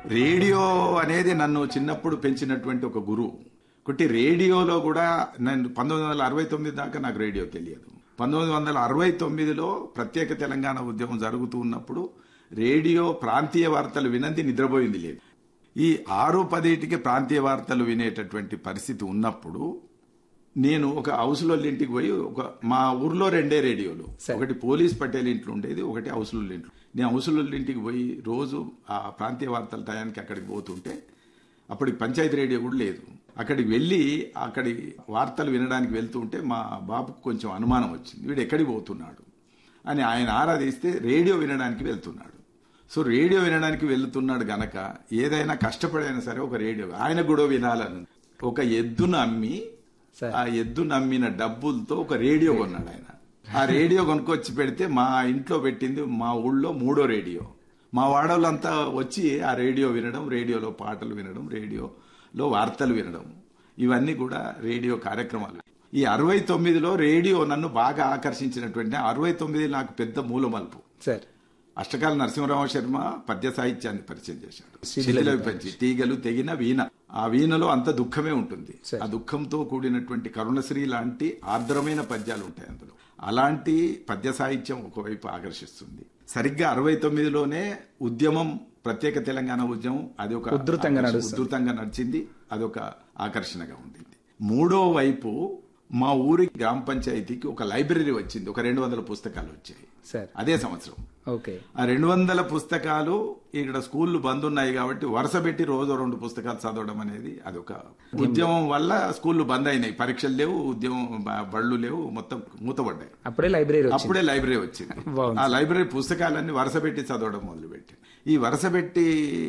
Radio అనేది నన్ను చిన్నప్పుడు పెంచినటువంటి ఒక గురువు కొట్టి రేడియోలో కూడా నేను పంతొమ్మిది వందల అరవై తొమ్మిది దాకా నాకు రేడియో తెలియదు పంతొమ్మిది వందల అరవై తొమ్మిదిలో ప్రత్యేక తెలంగాణ ఉద్యమం జరుగుతూ ఉన్నప్పుడు రేడియో ప్రాంతీయ వార్తలు వినంది నిద్రపోయింది లేదు ఈ ఆరు పదిటికి ప్రాంతీయ వార్తలు వినేటటువంటి పరిస్థితి ఉన్నప్పుడు నేను ఒక హౌస్లో ఇంటికి పోయి ఒక మా ఊర్లో రెండే రేడియోలు ఒకటి పోలీస్ పటేల్ ఇంట్లో ఉండేది ఒకటి హౌస్లో ఇంట్లో నేను హౌస్లో ఇంటికి పోయి రోజు ఆ ప్రాంతీయ వార్తల టయానికి అక్కడికి పోతుంటే అప్పటికి పంచాయతీ రేడియో కూడా లేదు అక్కడికి వెళ్ళి అక్కడి వార్తలు వినడానికి వెళ్తుంటే మా బాబుకు కొంచెం అనుమానం వచ్చింది వీడు ఎక్కడికి పోతున్నాడు అని ఆయన ఆరాధిస్తే రేడియో వినడానికి వెళ్తున్నాడు సో రేడియో వినడానికి వెళ్తున్నాడు గనక ఏదైనా కష్టపడైనా సరే ఒక రేడియో ఆయన కూడా వినాలని ఒక ఎద్దును అమ్మి సరే. ఆ ఎద్దు నమ్మిన డబ్బులతో ఒక రేడియో కొన్నాడు ఆయన ఆ రేడియో కొనుక్కొచ్చి పెడితే మా ఇంట్లో పెట్టింది మా ఊళ్ళో మూడో రేడియో మా వాడోళ్ళంతా వచ్చి ఆ రేడియో వినడం రేడియోలో పాటలు వినడం రేడియోలో వార్తలు వినడం ఇవన్నీ కూడా రేడియో కార్యక్రమాలు ఈ అరవై తొమ్మిదిలో రేడియో నన్ను బాగా ఆకర్షించినటువంటి అరవై తొమ్మిది నాకు పెద్ద మూలమలుపు సార్ అష్టకాల నరసింహరామ శర్మ పద్య సాహిత్యాన్ని పరిచయం చేశాడు శిథిల విపంచి తీగలు తెగిన వీణ ఆ వీణలో అంత దుఃఖమే ఉంటుంది ఆ దుఃఖంతో కూడినటువంటి కరుణశ్రీ లాంటి ఆర్ద్రమైన పద్యాలు ఉంటాయి అందులో అలాంటి పద్య సాహిత్యం ఒకవైపు ఆకర్షిస్తుంది సరిగ్గా అరవై తొమ్మిదిలోనే ఉద్యమం ప్రత్యేక తెలంగాణ ఉద్యమం అది ఒక ఉధృతంగా ఆకర్షణ- నడుస్తుంది. ఉధృతంగా నడిచింది అదొక ఆకర్షణగా ఉండింది మూడో వైపు మా ఊరి గ్రామ పంచాయతీకి ఒక లైబ్రరీ వచ్చింది ఒక రెండు వందల పుస్తకాలు వచ్చాయి సార్ అదే సంవత్సరం ఓకే ఆ రెండు వందల పుస్తకాలు ఇక్కడ స్కూళ్ళు బంద్ ఉన్నాయి కాబట్టి వరుస పెట్టి రోజు రెండు పుస్తకాలు చదవడం అనేది అదొక ఉద్యమం వల్ల స్కూళ్ళు బంద్ అయినాయి పరీక్షలు లేవు ఉద్యమం బ- బళ్ళు లేవు మొత్తం మూతపడ్డాయి అప్పుడే లైబ్రరీ వచ్చింది అప్పుడే లైబ్రరీ వచ్చింది బాగుంది. ఆ లైబ్రరీ పుస్తకాలన్నీ వరుస పెట్టి చదవడం మొదలుపెట్టి ఈ వరుస పెట్టి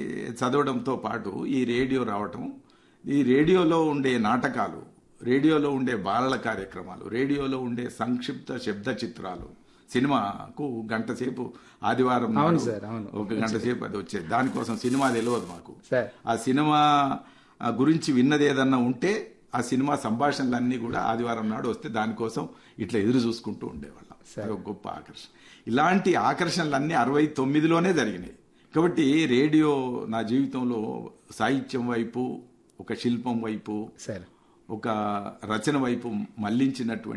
చదవడంతో పాటు ఈ రేడియో రావటం ఈ రేడియోలో ఉండే నాటకాలు రేడియోలో ఉండే బాలల కార్యక్రమాలు రేడియోలో ఉండే సంక్షిప్త శబ్ద చిత్రాలు సినిమాకు గంట సేపు ఆదివారం అవును నాడు సార్, అవును. ఒక గంట సేపు అది వచ్చేది దానికోసం సినిమా తెలియదు మాకు సార్ ఆ సినిమా ఆ, గురించి విన్నది ఏదన్నా ఉంటే ఆ సినిమా సంభాషణలన్నీ కూడా ఆదివారం నాడు వస్తే దానికోసం ఇట్లా ఎదురు చూసుకుంటూ ఉండేవాళ్ళం అది ఒక గొప్ప ఆకర్షణ ఇలాంటి ఆకర్షణలన్నీ అరవై తొమ్మిదిలోనే జరిగినాయి కాబట్టి రేడియో నా జీవితంలో సాహిత్యం వైపు ఒక శిల్పం వైపు సార్ ఒక రచన వైపు మళ్లించినటువంటి